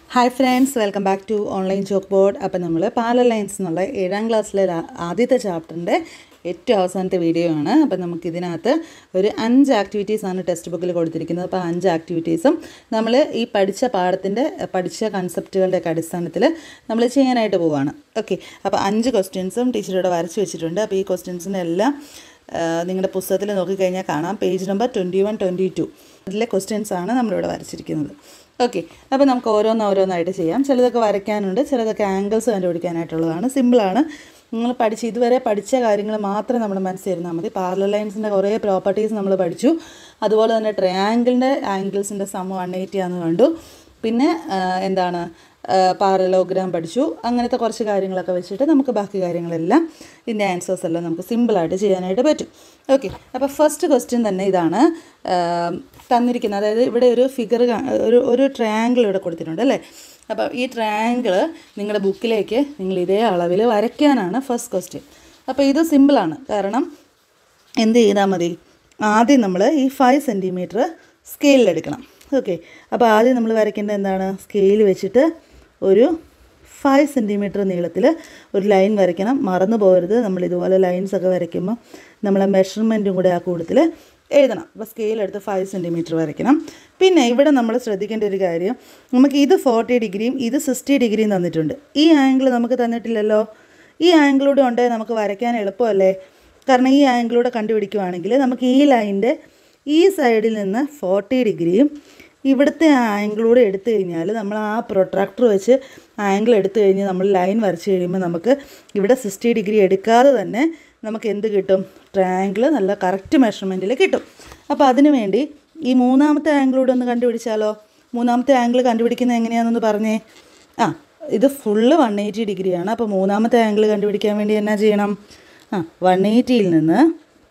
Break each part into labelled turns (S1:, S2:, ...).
S1: hi friends welcome back to online chalk board അപ്പോൾ നമ്മൾ parallel lines എന്നുള്ള ഏഴാം ക്ലാസ്സിലെ ലാ- ആദ്യത്തെ ചാപ്റ്ററിൻ്റെ ഏറ്റവും അവസാനത്തെ വീഡിയോ ആണ് അപ്പോൾ നമുക്ക് ഇതിനകത്ത് ഒരു അഞ്ച് ആക്ടിവിറ്റീസ് ആണ് ടെക്സ്റ്റ് ബുക്കിൽ കൊടുത്തിരിക്കുന്നത് അപ്പോൾ അഞ്ച് ആക്ടിവിറ്റീസും നമ്മൾ ഈ പഠിച്ച പാഠത്തിൻ്റെ പഠിച്ച കൺസെപ്റ്റുകളുടെയൊക്കെ അടിസ്ഥാനത്തിൽ നമ്മൾ ചെയ്യാനായിട്ട് പോവുകയാണ് ഓക്കെ അപ്പോൾ അഞ്ച് ക്വസ്റ്റ്യൻസും ടീച്ചറോട് വരച്ച് വെച്ചിട്ടുണ്ട് അപ്പോൾ ഈ ക്വസ്റ്റ്യൻസിൻ്റെ എല്ലാം നിങ്ങളുടെ പുസ്തകത്തിൽ നോക്കിക്കഴിഞ്ഞാൽ കാണാം page number twenty one twenty two അതിലെ ക്വസ്റ്റ്യൻസ് ആണ് നമ്മളിവിടെ വരച്ചിരിക്കുന്നത് ഓക്കെ അപ്പോൾ നമുക്ക് ഓരോന്ന് ഓരോന്നായിട്ട് ചെയ്യാം ചിലതൊക്കെ വരയ്ക്കാനുണ്ട് ചിലതൊക്കെ ആംഗിൾസ് കണ്ടുപിടിക്കാനായിട്ടുള്ളതാണ് സിമ്പിളാണ് നിങ്ങൾ പഠിച്ച് ഇതുവരെ പഠിച്ച കാര്യങ്ങൾ മാത്രം നമ്മൾ മനസ്സിരുന്നാൽ മതി പാർലർ ലൈൻസിൻ്റെ കുറേ പ്രോപ്പർട്ടീസ് നമ്മൾ പഠിച്ചു അതുപോലെ തന്നെ ട്രയാങ്കിളിൻ്റെ ആംഗിൾസിൻ്റെ സം വൺ എയ്റ്റി ആണെന്ന് കണ്ടു പിന്നെ ആ, എന്താണ് പാരലോഗ്രാം പഠിച്ചു അങ്ങനത്തെ കുറച്ച് കാര്യങ്ങളൊക്കെ വെച്ചിട്ട് നമുക്ക് ബാക്കി കാര്യങ്ങളെല്ലാം ഇതിൻ്റെ ആൻസേഴ്സ് എല്ലാം നമുക്ക് സിമ്പിളായിട്ട് ചെയ്യാനായിട്ട് പറ്റും ഓക്കെ അപ്പോൾ ഫസ്റ്റ് ക്വസ്റ്റ്യൻ തന്നെ ഇതാണ് ആ, തന്നിരിക്കുന്നത് അതായത് ഇവിടെ ഒരു ഫിഗർ ഒരു ഒരു ട്രയാങ്കിൾ ഇവിടെ കൊടുത്തിട്ടുണ്ട് അല്ലേ അപ്പോൾ ഈ ട്രയാങ്കിൾ നിങ്ങളുടെ ബുക്കിലേക്ക് നിങ്ങൾ ഇതേ അളവിൽ വരയ്ക്കാനാണ് ഫസ്റ്റ് ക്വസ്റ്റ്യൻ അപ്പോൾ ഇത് സിമ്പിളാണ് കാരണം എന്ത് ചെയ്താൽ മതി ആദ്യം നമ്മൾ ഈ ഫൈവ് സെൻറ്റിമീറ്റർ സ്കെയിലെടുക്കണം ഓക്കെ അപ്പോൾ ആദ്യം നമ്മൾ വരയ്ക്കേണ്ടത് എന്താണ് സ്കെയിൽ വെച്ചിട്ട് ഒരു ഫൈവ് സെൻറ്റിമീറ്റർ നീളത്തിൽ ഒരു ലൈൻ വരയ്ക്കണം മറന്നു പോകരുത് നമ്മൾ ഇതുപോലെ ലൈൻസ് ഒക്കെ വരയ്ക്കുമ്പോൾ നമ്മളെ മെഷർമെൻറ്റും കൂടെ ആ കൂട്ടത്തിൽ എഴുതണം അപ്പോൾ സ്കെയിൽ എടുത്ത് ഫൈവ് സെൻറ്റിമീറ്റർ വരയ്ക്കണം പിന്നെ ഇവിടെ നമ്മൾ ശ്രദ്ധിക്കേണ്ട ഒരു കാര്യം നമുക്ക് ഇത് ഫോർട്ടി ഡിഗ്രിയും ഇത് സിക്സ്റ്റി ഡിഗ്രിയും തന്നിട്ടുണ്ട് ഈ ആംഗിൾ നമുക്ക് തന്നിട്ടില്ലല്ലോ ഈ ആംഗിളൂടെ ഉണ്ടെങ്കിൽ നമുക്ക് വരയ്ക്കാൻ എളുപ്പമല്ലേ കാരണം ഈ ആംഗിളൂടെ കണ്ടുപിടിക്കുവാണെങ്കിൽ നമുക്ക് ഈ ലൈനിൻ്റെ ഈ സൈഡിൽ നിന്ന് ഫോർട്ടി ഡിഗ്രിയും ഇവിടുത്തെ ആംഗിളൂടെ എടുത്തു കഴിഞ്ഞാൽ നമ്മൾ ആ പ്രൊട്രാക്ടർ വെച്ച് ആംഗിൾ എടുത്തു കഴിഞ്ഞ് നമ്മൾ ലൈൻ വരച്ച് കഴിയുമ്പോൾ നമുക്ക് ഇവിടെ സിക്സ്റ്റി ഡിഗ്രി എടുക്കാതെ തന്നെ നമുക്ക് എന്ത് കിട്ടും ട്രയാങ്കിൾ നല്ല കറക്റ്റ് മെഷർമെൻറ്റിൽ കിട്ടും അപ്പോൾ അതിനു വേണ്ടി ഈ മൂന്നാമത്തെ ആംഗിളൂടെ ഒന്ന് കണ്ടുപിടിച്ചാലോ മൂന്നാമത്തെ ആംഗിൾ കണ്ടുപിടിക്കുന്നത് എങ്ങനെയാണെന്നൊന്ന് പറഞ്ഞേ ആ ഇത് ഫുള്ള് വൺ എയ്റ്റി ഡിഗ്രിയാണ് അപ്പോൾ മൂന്നാമത്തെ ആംഗിൾ കണ്ടുപിടിക്കാൻ വേണ്ടി എന്നാ ചെയ്യണം ആ വൺ എയ്റ്റിയിൽ നിന്ന്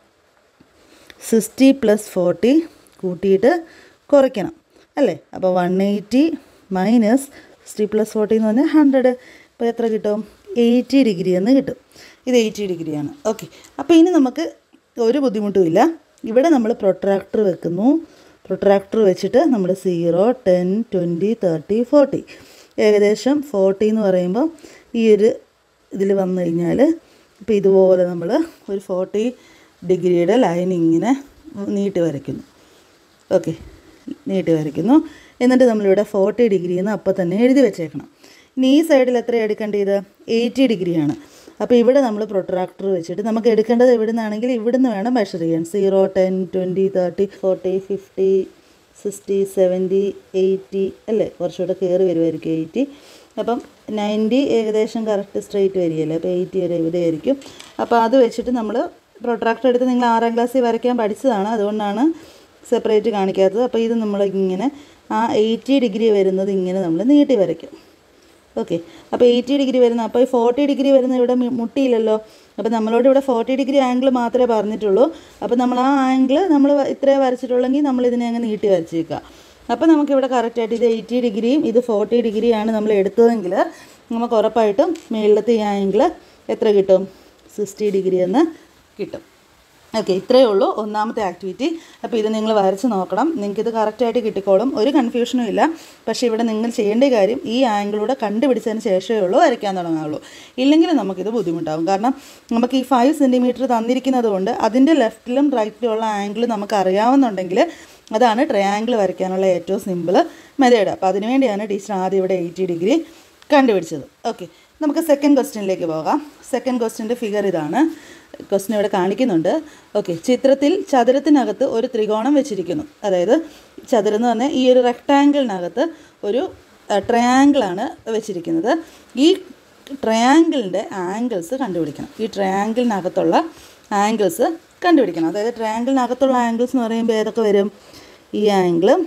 S1: സിക്സ്റ്റി പ്ലസ് ഫോർട്ടി കൂട്ടിയിട്ട് കുറയ്ക്കണം അല്ലേ അപ്പോൾ one eighty minus sixty plus forty എന്ന് പറഞ്ഞാൽ ഹൺഡ്രഡ് ഇപ്പോൾ എത്ര കിട്ടും എയ്റ്റി ഡിഗ്രി എന്ന് കിട്ടും ഇത് എയ്റ്റി ഡിഗ്രിയാണ് ഓക്കെ അപ്പോൾ ഇനി നമുക്ക് ഒരു ബുദ്ധിമുട്ടുമില്ല ഇവിടെ നമ്മൾ പ്രൊട്രാക്ടർ വെക്കുന്നു പ്രൊട്രാക്ടർ വെച്ചിട്ട് നമ്മൾ zero ten twenty thirty forty ഏകദേശം ഫോർട്ടി എന്ന് പറയുമ്പോൾ ഈ ഒരു ഇതിൽ വന്നു കഴിഞ്ഞാൽ ഇപ്പോൾ ഇതുപോലെ നമ്മൾ ഒരു ഫോർട്ടി ഡിഗ്രിയുടെ ലൈൻ ഇങ്ങനെ നീട്ടി വരയ്ക്കുന്നു ഓക്കെ നീട്ടി വരയ്ക്കുന്നു എന്നിട്ട് നമ്മളിവിടെ ഫോർട്ടി ഡിഗ്രി എന്ന് അപ്പോൾ തന്നെ എഴുതി വെച്ചേക്കണം ഇനി ഈ സൈഡിൽ എത്ര എടുക്കേണ്ടത് എയ്റ്റി ഡിഗ്രിയാണ് അപ്പോൾ ഇവിടെ നമ്മൾ പ്രൊട്രാക്ടർ വെച്ചിട്ട് നമുക്ക് എടുക്കേണ്ടത് എവിടെ നിന്നാണെങ്കിൽ ഇവിടുന്ന് വേണം മെഷർ ചെയ്യാൻ zero ten twenty thirty forty fifty sixty seventy eighty അല്ലേ കുറച്ചുകൂടെ കയറി വരുമായിരിക്കും എയ്റ്റി അപ്പം നയൻറ്റി ഏകദേശം കറക്റ്റ് സ്ട്രെയിറ്റ് വരികയല്ലേ അപ്പോൾ എയ്റ്റി വരെ ഇവിടെ ആയിരിക്കും അപ്പോൾ അത് വെച്ചിട്ട് നമ്മൾ പ്രൊട്രാക്ടർ എടുത്ത് നിങ്ങൾ ആറാം ക്ലാസ്സിൽ വരയ്ക്കാൻ പഠിച്ചതാണ് അതുകൊണ്ടാണ് സെപ്പറേറ്റ് കാണിക്കാത്തത് അപ്പോൾ ഇത് നമ്മൾ ഇങ്ങനെ ആ എയ്റ്റി ഡിഗ്രി വരുന്നത് ഇങ്ങനെ നമ്മൾ നീട്ടി വരയ്ക്കും ഓക്കെ അപ്പോൾ എയ്റ്റി ഡിഗ്രി വരുന്ന അപ്പോൾ ഈ ഫോർട്ടി ഡിഗ്രി വരുന്ന ഇവിടെ മി- മുട്ടിയില്ലല്ലോ അപ്പോൾ നമ്മളോട് ഇവിടെ ഫോർട്ടി ഡിഗ്രി ആംഗിൾ മാത്രമേ പറഞ്ഞിട്ടുള്ളൂ അപ്പോൾ നമ്മൾ ആ ആംഗിൾ നമ്മൾ ഇത്രേ വരച്ചിട്ടുള്ളെങ്കിൽ നമ്മൾ ഇതിനെ അങ്ങ് നീട്ടി വരച്ചേക്കുക അപ്പോൾ നമുക്കിവിടെ കറക്റ്റായിട്ട് ഇത് എയ്റ്റി ഡിഗ്രിയും ഇത് ഫോർട്ടി ഡിഗ്രിയാണ് നമ്മൾ എടുത്തതെങ്കിൽ നമുക്ക് ഉറപ്പായിട്ടും മേളിലത്തെ ഈ ആംഗിൾ എത്ര കിട്ടും സിക്സ്റ്റി ഡിഗ്രി എന്ന് കിട്ടും ഓക്കെ ഇത്രയേ ഉള്ളൂ ഒന്നാമത്തെ ആക്ടിവിറ്റി അപ്പോൾ ഇത് നിങ്ങൾ വരച്ച് നോക്കണം നിങ്ങൾക്കിത് കറക്റ്റായിട്ട് കിട്ടിക്കോളും ഒരു കൺഫ്യൂഷനും ഇല്ല പക്ഷേ ഇവിടെ നിങ്ങൾ ചെയ്യേണ്ട കാര്യം ഈ ആംഗിളൂടെ കണ്ടുപിടിച്ചതിന് ശേഷമേ ഉള്ളൂ വരയ്ക്കാൻ തുടങ്ങാവുള്ളൂ ഇല്ലെങ്കിൽ നമുക്കിത് ബുദ്ധിമുട്ടാവും കാരണം നമുക്ക് ഈ ഫൈവ് സെൻറ്റിമീറ്റർ തന്നിരിക്കുന്നത് കൊണ്ട് അതിൻ്റെ ലെഫ്റ്റിലും റൈറ്റിലും ഉള്ള ആംഗിൾ നമുക്ക് അറിയാവുന്നുണ്ടെങ്കിൽ അതാണ് ട്രയാങ്കിൾ വരയ്ക്കാനുള്ള ഏറ്റവും സിമ്പിൾ മെത്തേഡ് അപ്പോൾ അതിനുവേണ്ടിയാണ് ടീച്ചർ ആദ്യം ഇവിടെ എയ്റ്റി ഡിഗ്രി കണ്ടുപിടിച്ചത് ഓക്കെ നമുക്ക് സെക്കൻഡ് ക്വസ്റ്റ്യനിലേക്ക് പോകാം സെക്കൻഡ് ക്വസ്റ്റ്യൻ്റെ ഫിഗർ ഇതാണ് ക്വസ്റ്റ്യൻ ഇവിടെ കാണിക്കുന്നുണ്ട് ഓക്കെ ചിത്രത്തിൽ ചതുരത്തിനകത്ത് ഒരു ത്രികോണം വെച്ചിരിക്കുന്നു അതായത് ചതുരം എന്ന് പറഞ്ഞാൽ ഈ ഒരു റെക്റ്റാങ്കിളിനകത്ത് ഒരു ട്രയാങ്കിളാണ് വെച്ചിരിക്കുന്നത് ഈ ട്രയാങ്കിളിൻ്റെ ആംഗിൾസ് കണ്ടുപിടിക്കണം ഈ ട്രയാങ്കിളിനകത്തുള്ള ആംഗിൾസ് കണ്ടുപിടിക്കണം അതായത് ട്രയാങ്കിളിനകത്തുള്ള ആംഗിൾസ് എന്ന് പറയുമ്പോൾ ഏതൊക്കെ വരും ഈ ആംഗിളും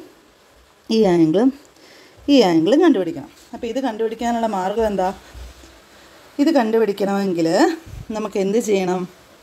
S1: ഈ ആംഗിളും ഈ ആംഗിളും കണ്ടുപിടിക്കണം അപ്പോൾ ഇത് കണ്ടുപിടിക്കാനുള്ള മാർഗം എന്താ ഇത് കണ്ടുപിടിക്കണമെങ്കിൽ നമുക്ക് എന്ത് ചെയ്യണം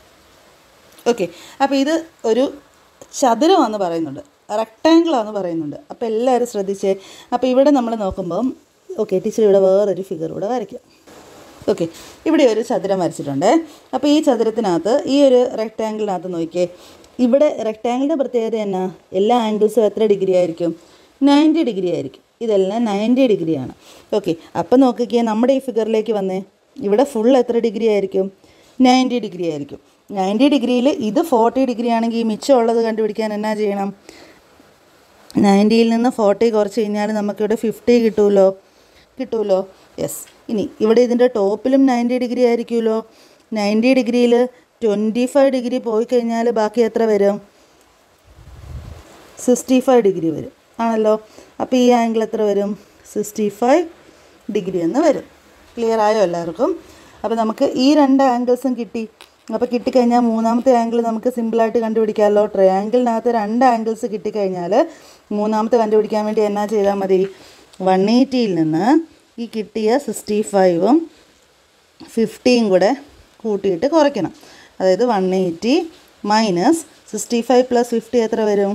S1: ഓക്കെ അപ്പോൾ ഇത് ഒരു ചതുരമാണെന്ന് പറയുന്നുണ്ട് റെക്റ്റാങ്കിളാന്ന് പറയുന്നുണ്ട് അപ്പോൾ എല്ലാവരും ശ്രദ്ധിച്ചേ അപ്പോൾ ഇവിടെ നമ്മൾ നോക്കുമ്പം ഓക്കെ ടീച്ചർ ഇവിടെ വേറൊരു ഫിഗർ കൂടെ വരയ്ക്കാം ഓക്കെ ഇവിടെ ഒരു ചതുരം വരച്ചിട്ടുണ്ട് അപ്പോൾ ഈ ചതുരത്തിനകത്ത് ഈ ഒരു റെക്റ്റാങ്കിളിനകത്ത് നോക്കിയേ ഇവിടെ റെക്റ്റാങ്കിളിൻ്റെ പ്രത്യേകത എന്നാ എല്ലാ ആംഗിൾസും എത്ര ഡിഗ്രി ആയിരിക്കും നയൻറ്റി ഡിഗ്രി ആയിരിക്കും ഇതെല്ലാം നയൻറ്റി ഡിഗ്രിയാണ് ഓക്കെ അപ്പം നോക്കിക്കേ നമ്മുടെ ഈ ഫിഗറിലേക്ക് വന്നേ ഇവിടെ ഫുൾ എത്ര ഡിഗ്രി ആയിരിക്കും നയൻറ്റി ഡിഗ്രി ആയിരിക്കും നയൻറ്റി ഡിഗ്രിയിൽ ഇത് ഫോർട്ടി ഡിഗ്രി ആണെങ്കിൽ ഈ മിച്ചമുള്ളത് കണ്ടുപിടിക്കാൻ എന്നാ ചെയ്യണം നയൻറ്റിയിൽ നിന്ന് ഫോർട്ടി കുറച്ച് കഴിഞ്ഞാൽ നമുക്കിവിടെ ഫിഫ്റ്റി കിട്ടുമല്ലോ കിട്ടുമല്ലോ യെസ് ഇനി ഇവിടെ ഇതിൻ്റെ ടോപ്പിലും നയൻറ്റി ഡിഗ്രി ആയിരിക്കുമല്ലോ നയൻറ്റി ഡിഗ്രിയിൽ ട്വൻറ്റി ഫൈവ് ഡിഗ്രി പോയി കഴിഞ്ഞാൽ ബാക്കി എത്ര വരും സിക്സ്റ്റി ഫൈവ് ഡിഗ്രി വരും ആണല്ലോ അപ്പോൾ ഈ ആംഗിൾ എത്ര വരും സിക്സ്റ്റി ഫൈവ് ഡിഗ്രി എന്ന് വരും ക്ലിയർ ആയോ എല്ലാവർക്കും അപ്പോൾ നമുക്ക് ഈ രണ്ട് ആംഗിൾസും കിട്ടി അപ്പോൾ കിട്ടിക്കഴിഞ്ഞാൽ മൂന്നാമത്തെ ആംഗിൾ നമുക്ക് സിമ്പിളായിട്ട് കണ്ടുപിടിക്കാമല്ലോ ട്രയാങ്കിളിനകത്ത് രണ്ട് ആംഗിൾസ് കിട്ടിക്കഴിഞ്ഞാൽ മൂന്നാമത്തെ കണ്ടുപിടിക്കാൻ വേണ്ടി എന്നാ ചെയ്താൽ മതി വൺ എയ്റ്റിയിൽ നിന്ന് ഈ കിട്ടിയ സിക്സ്റ്റി ഫൈവും ഫിഫ്റ്റിയും കൂടെ കൂട്ടിയിട്ട് കുറയ്ക്കണം അതായത് one eighty minus sixty five plus fifty എത്ര വരും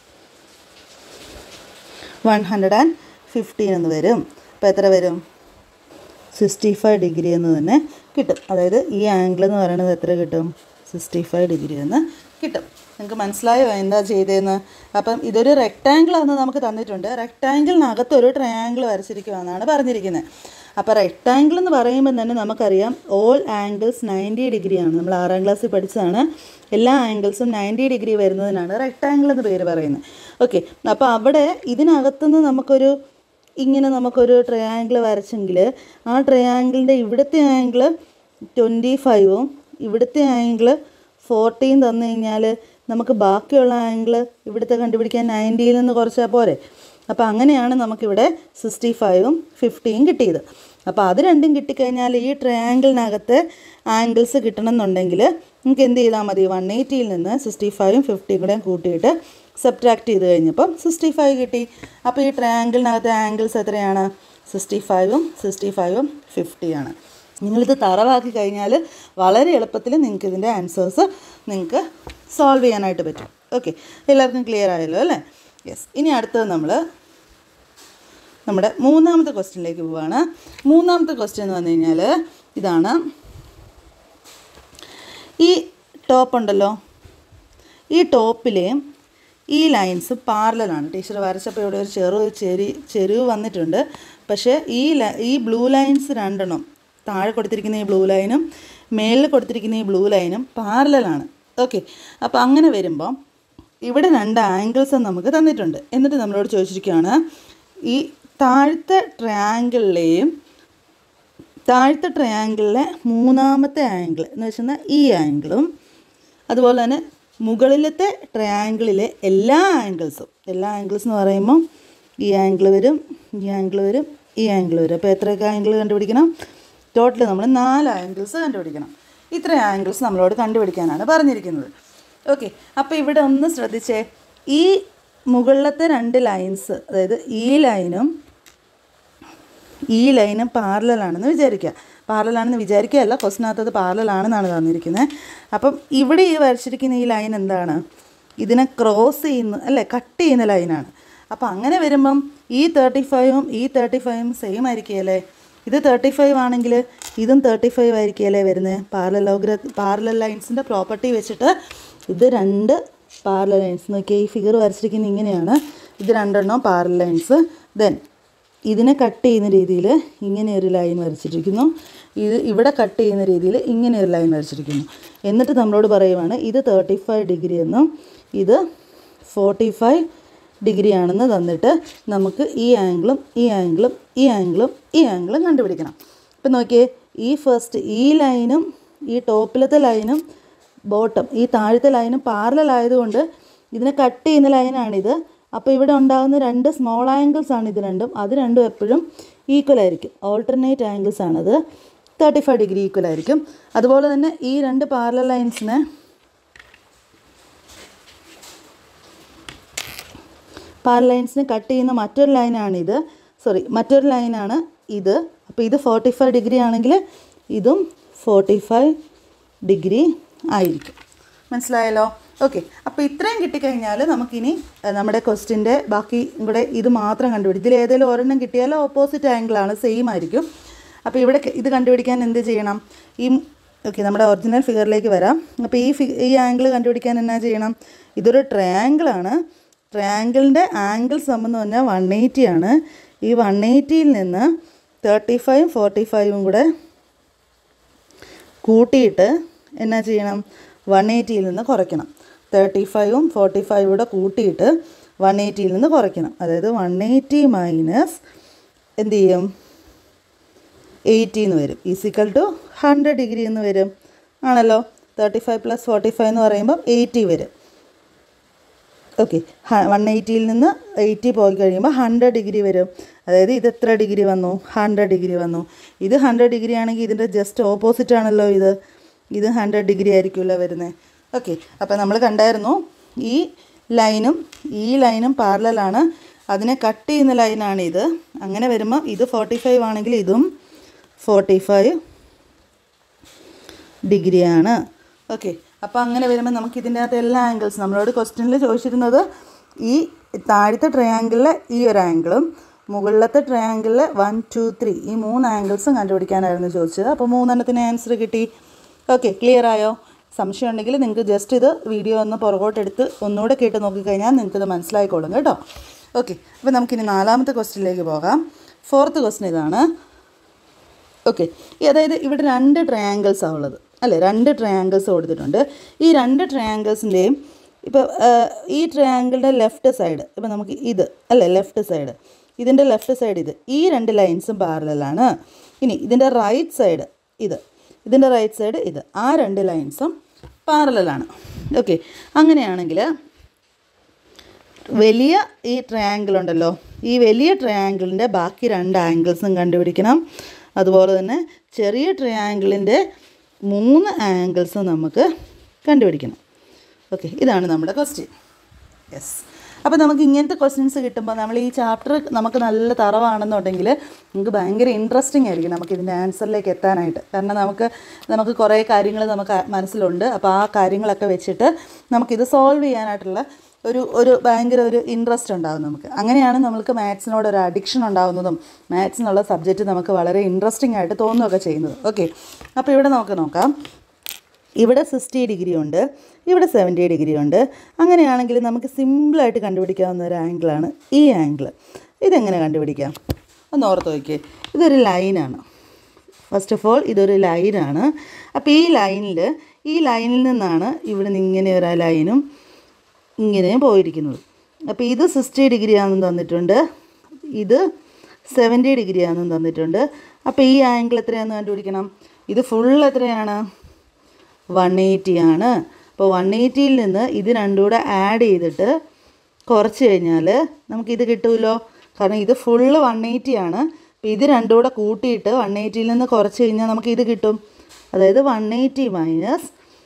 S1: വൺ ഹൺഡ്രഡ് ആൻഡ് ഫിഫ്റ്റീൻ എന്ന് വരും അപ്പോൾ എത്ര വരും സിക്സ്റ്റി ഫൈവ് ഡിഗ്രി എന്ന് തന്നെ കിട്ടും അതായത് ഈ ആംഗിൾ എന്ന് പറയുന്നത് എത്ര കിട്ടും സിക്സ്റ്റി ഫൈവ് ഡിഗ്രി എന്ന് കിട്ടും നിങ്ങൾക്ക് മനസ്സിലായോ എന്താ ചെയ്തതെന്ന് അപ്പം ഇതൊരു റെക്റ്റാങ്കിൾ ആണെന്ന് നമുക്ക് തന്നിട്ടുണ്ട് റെക്റ്റാങ്കിളിനകത്ത് ഒരു ട്രയാങ്കിൾ വരച്ചിരിക്കുകയെന്നാണ് പറഞ്ഞിരിക്കുന്നത് അപ്പോൾ റെക്റ്റാങ്കിൾ എന്ന് പറയുമ്പോൾ തന്നെ നമുക്കറിയാം ഓൾ ആംഗിൾസ് നയൻറ്റി ഡിഗ്രിയാണ് നമ്മൾ ആറാം ക്ലാസ്സിൽ പഠിച്ചതാണ് എല്ലാ ആംഗിൾസും നയൻറ്റി ഡിഗ്രി വരുന്നതിനാണ് റെക്റ്റാങ്കിൾ എന്ന് പേര് പറയുന്നത് ഓക്കെ അപ്പോൾ അവിടെ ഇതിനകത്തുനിന്ന് നമുക്കൊരു ഇങ്ങനെ നമുക്കൊരു ട്രയാങ്കിൾ വരച്ചെങ്കിൽ ആ ട്രയാങ്കിളിൻ്റെ ഇവിടുത്തെ ആംഗിൾ ട്വൻറ്റി ഫൈവും ഇവിടുത്തെ ആംഗിൾ ഫോർട്ടീൻ തന്നു കഴിഞ്ഞാൽ നമുക്ക് ബാക്കിയുള്ള ആംഗിൾ ഇവിടുത്തെ കണ്ടുപിടിക്കാൻ നയൻറ്റിയിൽ നിന്ന് കുറച്ചാൽ പോരെ അപ്പോൾ അങ്ങനെയാണ് നമുക്കിവിടെ സിക്സ്റ്റി ഫൈവും ഫിഫ്റ്റിയും കിട്ടിയത് അപ്പോൾ അത് രണ്ടും കിട്ടിക്കഴിഞ്ഞാൽ ഈ ട്രയാങ്കിളിനകത്ത് ആംഗിൾസ് കിട്ടണമെന്നുണ്ടെങ്കിൽ നമുക്ക് എന്ത് ചെയ്താൽ മതി വൺ എയ്റ്റിയിൽ നിന്ന് സിക്സ്റ്റി ഫൈവും ഫിഫ്റ്റിയും കൂടെ കൂട്ടിയിട്ട് സബ്ട്രാക്ട് ചെയ്ത് കഴിഞ്ഞപ്പം സിക്സ്റ്റി ഫൈവ് കിട്ടി അപ്പോൾ ഈ ട്രയാങ്കിളിനകത്തെ ആംഗിൾസ് എത്രയാണ് സിക്സ്റ്റി ഫൈവും സിക്സ്റ്റി ഫൈവും ഫിഫ്റ്റിയാണ് നിങ്ങളിത് തറവാക്കി കഴിഞ്ഞാൽ വളരെ എളുപ്പത്തിൽ നിങ്ങൾക്ക് ഇതിൻ്റെ ആൻസേഴ്സ് നിങ്ങൾക്ക് സോൾവ് ചെയ്യാനായിട്ട് പറ്റും ഓക്കെ എല്ലാവർക്കും ക്ലിയർ ആയല്ലോ അല്ലേ യെസ് ഇനി അടുത്തത് നമ്മൾ നമ്മുടെ മൂന്നാമത്തെ ക്വസ്റ്റ്യനിലേക്ക് പോവുകയാണ് മൂന്നാമത്തെ ക്വസ്റ്റ്യൻ എന്ന് പറഞ്ഞു കഴിഞ്ഞാൽ ഇതാണ് ഈ ടോപ്പ് ഉണ്ടല്ലോ ഈ ടോപ്പിലെ ഈ ലൈൻസ് പാരലാണ് ടീച്ചർ വരച്ചപ്പോൾ ഇവിടെ ഒരു ചെറു ചെരി ചെരുവ് വന്നിട്ടുണ്ട് പക്ഷേ ഈ ല- ഈ ബ്ലൂ ലൈൻസ് രണ്ടെണ്ണം താഴെ കൊടുത്തിരിക്കുന്ന ഈ ബ്ലൂ ലൈനും മേളിൽ കൊടുത്തിരിക്കുന്ന ഈ ബ്ലൂ ലൈനും പാരലാണ് ഓക്കെ അപ്പോൾ അങ്ങനെ വരുമ്പോൾ ഇവിടെ രണ്ട് ആംഗിൾസ് നമുക്ക് തന്നിട്ടുണ്ട് എന്നിട്ട് നമ്മളോട് ചോദിച്ചിരിക്കുകയാണ് ഈ താഴത്തെ ട്രയാങ്കിളിലെയും താഴത്തെ ട്രയാങ്കിളിലെ മൂന്നാമത്തെ ആംഗിൾ എന്ന് വെച്ചാൽ ഈ ആംഗിളും അതുപോലെ തന്നെ മുകളിലത്തെ ട്രയാങ്കിളിലെ എല്ലാ ആംഗിൾസും എല്ലാ ആംഗിൾസ് എന്ന് പറയുമ്പോൾ ഈ ആംഗിൾ വരും ഈ ആംഗിൾ വരും ഈ ആംഗിൾ വരും അപ്പോൾ എത്രയൊക്കെ ആംഗിൾ കണ്ടുപിടിക്കണം ടോട്ടൽ നമ്മൾ നാല് ആംഗിൾസ് കണ്ടുപിടിക്കണം ഇത്ര ആംഗിൾസ് നമ്മളോട് കണ്ടുപിടിക്കാനാണ് പറഞ്ഞിരിക്കുന്നത് ഓക്കെ അപ്പോൾ ഇവിടെ ഒന്ന് ശ്രദ്ധിച്ചേ ഈ മുകളിലത്തെ രണ്ട് ലൈൻസ് അതായത് ഈ ലൈനും ഈ ലൈനും പാരലാണെന്ന് വിചാരിക്കുക പാരലാണെന്ന് വിചാരിക്കുകയല്ല ക്വസ്റ്റിനകത്ത് അത് പാരലാണെന്നാണ് തന്നിരിക്കുന്നത് അപ്പം ഇവിടെ ഈ വരച്ചിരിക്കുന്ന ഈ ലൈൻ എന്താണ് ഇതിനെ ക്രോസ് ചെയ്യുന്ന അല്ലേ കട്ട് ചെയ്യുന്ന ലൈനാണ് അപ്പം അങ്ങനെ വരുമ്പം ഈ തേർട്ടി ഫൈവും ഈ തേർട്ടി ഫൈവും സെയിം ആയിരിക്കുകയല്ലേ ഇത് തേർട്ടി ഫൈവ് ആണെങ്കിൽ ഇതും തേർട്ടി ഫൈവ് ആയിരിക്കുകയല്ലേ വരുന്നത് പാരലോഗ്ര പാരലൽ ലൈൻസിൻ്റെ പ്രോപ്പർട്ടി വെച്ചിട്ട് ഇത് രണ്ട് പാരലൽ ലൈൻസ് നോക്കിയാൽ ഈ ഫിഗർ വരച്ചിരിക്കുന്നത് ഇങ്ങനെയാണ് ഇത് രണ്ടെണ്ണം പാരലൽ ലൈൻസ് ദെൻ ഇതിനെ കട്ട് ചെയ്യുന്ന രീതിയിൽ ഇങ്ങനെ ഒരു ലൈൻ വരച്ചിരിക്കുന്നു ഇത് ഇവിടെ കട്ട് ചെയ്യുന്ന രീതിയിൽ ഇങ്ങനെ ഒരു ലൈൻ വരച്ചിരിക്കുന്നു എന്നിട്ട് നമ്മളോട് പറയുവാണ് ഇത് തേർട്ടി ഫൈവ് ഡിഗ്രി എന്നും ഇത് ഫോർട്ടി ഫൈവ് ഡിഗ്രി ആണെന്ന് തന്നിട്ട് നമുക്ക് ഈ ആംഗിളും ഈ ആംഗിളും ഈ ആംഗിളും ഈ ആംഗിളും കണ്ടുപിടിക്കണം ഇപ്പം നോക്കിയേ ഈ ഫസ്റ്റ് ഈ ലൈനും ഈ ടോപ്പിലത്തെ ലൈനും ബോട്ടം ഈ താഴത്തെ ലൈനും പാരലൽ ആയതുകൊണ്ട് ഇതിനെ കട്ട് ചെയ്യുന്ന ലൈനാണിത് അപ്പോൾ ഇവിടെ ഉണ്ടാകുന്ന രണ്ട് സ്മോൾ ആംഗിൾസ് ആണ് ഇത് രണ്ടും അത് രണ്ടും എപ്പോഴും ഈക്വൽ ആയിരിക്കും ഓൾട്ടർനേറ്റ് ആംഗിൾസ് ആണത് തേർട്ടി ഫൈവ് ഡിഗ്രി ഈക്വൽ ആയിരിക്കും അതുപോലെ തന്നെ ഈ രണ്ട് പാരലൽ ലൈൻസിനെ പാരൽ ലൈൻസിനെ കട്ട് ചെയ്യുന്ന മറ്റൊരു ലൈനാണിത് സോറി മറ്റൊരു ലൈനാണ് ഇത് അപ്പോൾ ഇത് ഫോർട്ടി ഫൈവ് ഡിഗ്രി ആണെങ്കിൽ ഇതും ഫോർട്ടി ഫൈവ് ഡിഗ്രി ആയിരിക്കും മനസ്സിലായല്ലോ ഓക്കെ അപ്പോൾ ഇത്രയും കിട്ടിക്കഴിഞ്ഞാൽ നമുക്കിനി അഹ്, നമ്മുടെ ക്വസ്റ്റിൻ്റെ ബാക്കി ഇവിടെ ഇത് മാത്രം കണ്ടുപിടിക്കും ഇതിൽ ഏതെങ്കിലും ഒരെണ്ണം കിട്ടിയാൽ ഓപ്പോസിറ്റ് ആംഗിളാണ് സെയിം ആയിരിക്കും അപ്പോൾ ഇവിടെ ക- ഇത് കണ്ടുപിടിക്കാൻ എന്ത് ചെയ്യണം ഈ ഓക്കെ നമ്മുടെ ഒറിജിനൽ ഫിഗറിലേക്ക് വരാം അപ്പോൾ ഈ ഫി ഈ ആംഗിൾ കണ്ടുപിടിക്കാൻ എന്നാ ചെയ്യണം ഇതൊരു ട്രയാങ്കിളാണ് ട്രയാങ്കിളിൻ്റെ ആംഗിൾ സം എന്ന് പറഞ്ഞാൽ വൺ എയ്റ്റി ആണ് ഈ വൺ എയ്റ്റിയിൽ നിന്ന് തേർട്ടി ഫൈവ് ഫോർട്ടി ഫൈവും കൂടെ കൂട്ടിയിട്ട് എന്നാ ചെയ്യണം വൺ എയ്റ്റിയിൽ നിന്ന് കുറയ്ക്കണം തേർട്ടി ഫൈവും ഫോർട്ടി ഫൈവും കൂടെ കൂട്ടിയിട്ട് വൺ എയ്റ്റിയിൽ നിന്ന് കുറയ്ക്കണം അതായത് വൺ എയ്റ്റി മൈനസ് എന്ത് ചെയ്യും എയ്റ്റി എന്ന് വരും ഈസിക്കൽ ടു ഹൺഡ്രഡ് ഡിഗ്രി എന്ന് വരും ആണല്ലോ thirty five plus forty five എന്ന് പറയുമ്പം എയ്റ്റി വരും ഓക്കെ വൺ എയ്റ്റിയിൽ നിന്ന് എയ്റ്റി പോയി കഴിയുമ്പോൾ ഹൺഡ്രഡ് ഡിഗ്രി വരും അതായത് ഇത് എത്ര ഡിഗ്രി വന്നു ഹൺഡ്രഡ് ഡിഗ്രി വന്നു ഇത് ഹൺഡ്രഡ് ഡിഗ്രി ആണെങ്കിൽ ഇതിൻ്റെ ജസ്റ്റ് ഓപ്പോസിറ്റ് ആണല്ലോ ഇത് ഇത് ഹൺഡ്രഡ് ഡിഗ്രി ആയിരിക്കുമല്ലോ വരുന്നത് ഓക്കെ അപ്പോൾ നമ്മൾ കണ്ടായിരുന്നു ഈ ലൈനും ഈ ലൈനും പാരലാണ് അതിനെ കട്ട് ചെയ്യുന്ന ലൈനാണ് ഇത് അങ്ങനെ വരുമ്പോൾ ഇത് ഫോർട്ടി ഫൈവ് ആണെങ്കിൽ ഇതും ഫോർട്ടി ഫൈവ് ഡിഗ്രിയാണ് ഓക്കെ അപ്പോൾ അങ്ങനെ വരുമ്പോൾ നമുക്ക് ഇതിൻ്റെ അകത്ത് എല്ലാ ആംഗിൾസും നമ്മളോട് ക്വസ്റ്റ്യനിൽ ചോദിച്ചിരുന്നത് ഈ താഴത്തെ ട്രയാങ്കിളിലെ ഈ ഒരു ആംഗിളും മുകളിലത്തെ ട്രയാങ്കിളിലെ വൺ ടു ത്രീ ഈ മൂന്ന് ആംഗിൾസും കണ്ടുപിടിക്കാനായിരുന്നു ചോദിച്ചത് അപ്പോൾ മൂന്നെണ്ണത്തിന് ആൻസർ കിട്ടി ഓക്കെ ക്ലിയർ ആയോ സംശയം ഉണ്ടെങ്കിൽ നിങ്ങൾക്ക് ജസ്റ്റ് ഇത് വീഡിയോ ഒന്ന് പുറകോട്ടെടുത്ത് ഒന്നുകൂടെ കേട്ട് നോക്കിക്കഴിഞ്ഞാൽ നിങ്ങൾക്കിത് മനസ്സിലായിക്കോളും കേട്ടോ ഓക്കെ അപ്പോൾ നമുക്കിനി നാലാമത്തെ ക്വസ്റ്റ്യനിലേക്ക് പോകാം ഫോർത്ത് ക്വസ്റ്റ്യൻ ഇതാണ് ഓക്കെ അതായത് ഇവിടെ രണ്ട് ട്രയാങ്കിൾസാണ് ഉള്ളത് അല്ലേ രണ്ട് ട്രയാങ്കിൾസ് കൊടുത്തിട്ടുണ്ട് ഈ രണ്ട് ട്രയാങ്കിൾസിൻ്റെയും ഇപ്പോൾ ഈ ട്രയാങ്കിളിൻ്റെ ലെഫ്റ്റ് സൈഡ് ഇപ്പോൾ നമുക്ക് ഇത് അല്ലേ ലെഫ്റ്റ് സൈഡ് ഇതിൻ്റെ ലെഫ്റ്റ് സൈഡ് ഇത് ഈ രണ്ട് ലൈൻസും പാരലാണ് ഇനി ഇതിൻ്റെ റൈറ്റ് സൈഡ് ഇത് ഇതിൻ്റെ റൈറ്റ് സൈഡ് ഇത് ആ രണ്ട് ലൈൻസും പാരലാണ് ഓക്കെ അങ്ങനെയാണെങ്കിൽ വലിയ ഈ ട്രയാങ്കിൾ ഉണ്ടല്ലോ ഈ വലിയ ട്രയാങ്കിളിൻ്റെ ബാക്കി രണ്ട് ആംഗിൾസും കണ്ടുപിടിക്കണം അതുപോലെ തന്നെ ചെറിയ ട്രയാങ്കിളിൻ്റെ മൂന്ന് ആംഗിൾസും നമുക്ക് കണ്ടുപിടിക്കണം ഓക്കെ ഇതാണ് നമ്മുടെ ക്വസ്റ്റ്യൻ യെസ് അപ്പോൾ നമുക്ക് ഇങ്ങനത്തെ ക്വസ്റ്റ്യൻസ് കിട്ടുമ്പോൾ നമ്മൾ ഈ ചാപ്റ്റർ നമുക്ക് നല്ല തറവാണെന്നുണ്ടെങ്കിൽ നമുക്ക് ഭയങ്കര ഇൻട്രസ്റ്റിംഗ് ആയിരിക്കും നമുക്ക് ഇതിൻ്റെ ആൻസറിലേക്ക് എത്താനായിട്ട് കാരണം നമുക്ക് നമുക്ക് കുറേ കാര്യങ്ങൾ നമുക്ക് മനസ്സിലുണ്ട് അപ്പോൾ ആ കാര്യങ്ങളൊക്കെ വെച്ചിട്ട് നമുക്കിത് സോൾവ് ചെയ്യാനായിട്ടുള്ള ഒരു ഒരു ഭയങ്കര ഒരു ഇൻട്രസ്റ്റ് ഉണ്ടാകും നമുക്ക് അങ്ങനെയാണ് നമ്മൾക്ക് മാത്സിനോട് ഒരു അഡിക്ഷൻ ഉണ്ടാകുന്നതും മാത്സ് എന്നുള്ള സബ്ജക്റ്റ് നമുക്ക് വളരെ ഇൻട്രസ്റ്റിംഗ് ആയിട്ട് തോന്നുകയൊക്കെ ചെയ്യുന്നത് ഓക്കെ അപ്പോൾ ഇവിടെ നമുക്ക് നോക്കാം ഇവിടെ സിക്സ്റ്റി ഡിഗ്രി ഉണ്ട് ഇവിടെ സെവൻറ്റി ഡിഗ്രി ഉണ്ട് അങ്ങനെയാണെങ്കിൽ നമുക്ക് സിമ്പിളായിട്ട് കണ്ടുപിടിക്കാവുന്ന ഒരു ആംഗിളാണ് ഈ ആംഗിൾ ഇതെങ്ങനെ കണ്ടുപിടിക്കാം ഒന്ന് ഓർത്ത് നോക്കിയേ ഇതൊരു ലൈനാണ് ഫസ്റ്റ് ഓഫ് ഓൾ ഇതൊരു ലൈനാണ് അപ്പോൾ ഈ ലൈനിൽ ഈ ലൈനിൽ നിന്നാണ് ഇവിടെ നിന്ന് ഇങ്ങനെ ഒരു ലൈനും ഇങ്ങനെ പോയിരിക്കുന്നത് അപ്പോൾ ഇത് സിക്സ്റ്റി ഡിഗ്രി ആണെന്ന് തന്നിട്ടുണ്ട് ഇത് സെവൻറ്റി ഡിഗ്രി ആണെന്ന് തന്നിട്ടുണ്ട് അപ്പോൾ ഈ ആംഗിൾ എത്രയാണെന്ന് കണ്ടുപിടിക്കണം ഇത് ഫുൾ എത്രയാണ് വൺ എയ്റ്റി ആണ് അപ്പോൾ വൺ എയ്റ്റിയിൽ നിന്ന് ഇത് രണ്ടും കൂടെ ആഡ് ചെയ്തിട്ട് കുറച്ച് കഴിഞ്ഞാൽ നമുക്കിത് കിട്ടുമല്ലോ കാരണം ഇത് ഫുള്ള് വൺ എയ്റ്റി ആണ് അപ്പോൾ ഇത് രണ്ടും കൂടെ കൂട്ടിയിട്ട് വൺ എയ്റ്റിയിൽ നിന്ന് കുറച്ച് കഴിഞ്ഞാൽ നമുക്ക് ഇത് കിട്ടും അതായത് one eighty minus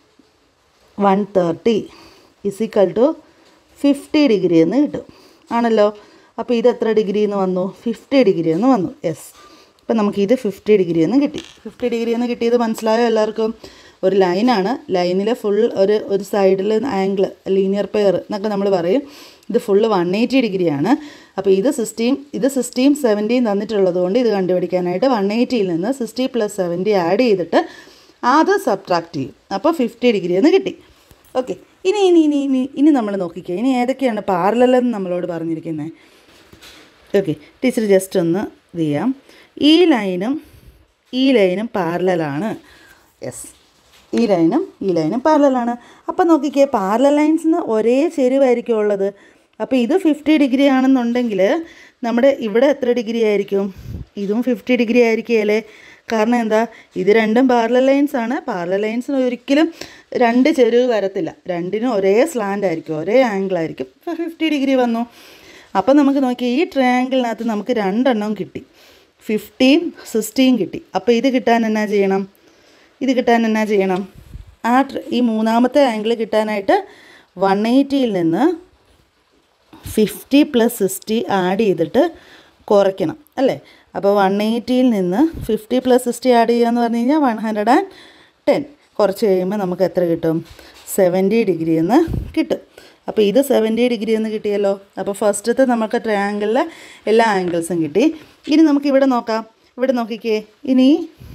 S1: one thirty is equal to fifty degree എന്ന് കിട്ടും ആണല്ലോ അപ്പോൾ ഇത് എത്ര ഡിഗ്രി എന്ന് വന്നു ഫിഫ്റ്റി ഡിഗ്രി എന്ന് വന്നു യെസ് അപ്പം നമുക്കിത് ഫിഫ്റ്റി ഡിഗ്രി എന്ന് കിട്ടി ഫിഫ്റ്റി ഡിഗ്രി എന്ന് കിട്ടിയത് മനസ്സിലായോ എല്ലാവർക്കും ഒരു ലൈനാണ് ലൈനിലെ ഫുൾ ഒരു ഒരു സൈഡിൽ ആംഗിൾ ലീനിയർ പെയർ എന്നൊക്കെ നമ്മൾ പറയും ഇത് ഫുള്ള് വൺ എയ്റ്റി ഡിഗ്രിയാണ് അപ്പോൾ ഇത് സിക്സ്റ്റീൻ ഇത് സിക്സ്റ്റീൻ സെവൻറ്റീൻ തന്നിട്ടുള്ളത് കൊണ്ട് ഇത് കണ്ടുപിടിക്കാനായിട്ട് വൺ എയ്റ്റിയിൽ നിന്ന് സിക്സ്റ്റി പ്ലസ് സെവൻറ്റി ആഡ് ചെയ്തിട്ട് അത് സബ്ട്രാക്ട് ചെയ്യും അപ്പോൾ ഫിഫ്റ്റി ഡിഗ്രി എന്ന് കിട്ടി ഓക്കെ ഇനി ഇനി ഇനി ഇനി ഇനി നമ്മൾ നോക്കിക്കേ ഇനി ഏതൊക്കെയാണ് പാരലെന്ന് നമ്മളോട് പറഞ്ഞിരിക്കുന്നത് ഓക്കെ ടീച്ചർ ജസ്റ്റ് ഒന്ന് ഇത് ചെയ്യാം ഈ ലൈനും ഈ ലൈനും പാരലാണ് യെസ് ഈ ലൈനും ഈ ലൈനും പാരലാണ് അപ്പം നോക്കിക്കേ പാരലൽ ലൈൻസിന് ഒരേ ചെരുവായിരിക്കും ഉള്ളത് അപ്പോൾ ഇത് ഫിഫ്റ്റി ഡിഗ്രി ആണെന്നുണ്ടെങ്കിൽ നമ്മുടെ ഇവിടെ എത്ര ഡിഗ്രി ആയിരിക്കും ഇതും ഫിഫ്റ്റി ഡിഗ്രി ആയിരിക്കുകയല്ലേ കാരണം എന്താ ഇത് രണ്ടും പാരലൽ ലൈൻസ് ആണ് പാരലൽ ലൈൻസിന് ഒരിക്കലും രണ്ട് ചെരുവ് വരത്തില്ല രണ്ടിനും ഒരേ സ്ലാൻഡ് ആയിരിക്കും ഒരേ ആംഗിൾ ആയിരിക്കും ഇപ്പോൾ ഫിഫ്റ്റി ഡിഗ്രി വന്നു അപ്പോൾ നമുക്ക് നോക്കി ഈ ട്രയാങ്കിളിനകത്ത് നമുക്ക് രണ്ടെണ്ണം കിട്ടി ഫിഫ്റ്റീൻ സിക്സ്റ്റീൻ കിട്ടി അപ്പോൾ ഇത് കിട്ടാൻ എന്നാ ചെയ്യണം ഇത് കിട്ടാൻ എന്നാ ചെയ്യണം ആ ട്ര- ഈ മൂന്നാമത്തെ ആംഗിൾ കിട്ടാനായിട്ട് വൺ എയ്റ്റിയിൽ നിന്ന് ഫിഫ്റ്റി പ്ലസ് സിക്സ്റ്റി ആഡ് ചെയ്തിട്ട് കുറയ്ക്കണം അല്ലേ അപ്പോൾ വൺ എയ്റ്റിയിൽ നിന്ന് ഫിഫ്റ്റി പ്ലസ് സിക്സ്റ്റി ആഡ് ചെയ്യുക എന്ന് പറഞ്ഞു കഴിഞ്ഞാൽ വൺ ഹൺഡ്രഡ് ആൻഡ് ടെൻ കുറച്ച് കഴിയുമ്പോൾ നമുക്ക് എത്ര കിട്ടും സെവൻറ്റി ഡിഗ്രി എന്ന് കിട്ടും അപ്പോൾ ഇത് സെവൻറ്റി ഡിഗ്രി എന്ന് കിട്ടിയല്ലോ അപ്പോൾ ഫസ്റ്റത്തെ നമുക്ക് ട്രയാങ്കിളിലെ എല്ലാ ആംഗിൾസും കിട്ടി ഇനി നമുക്ക് ഇവിടെ നോക്കാം ഇവിടെ നോക്കിക്കേ ഇനി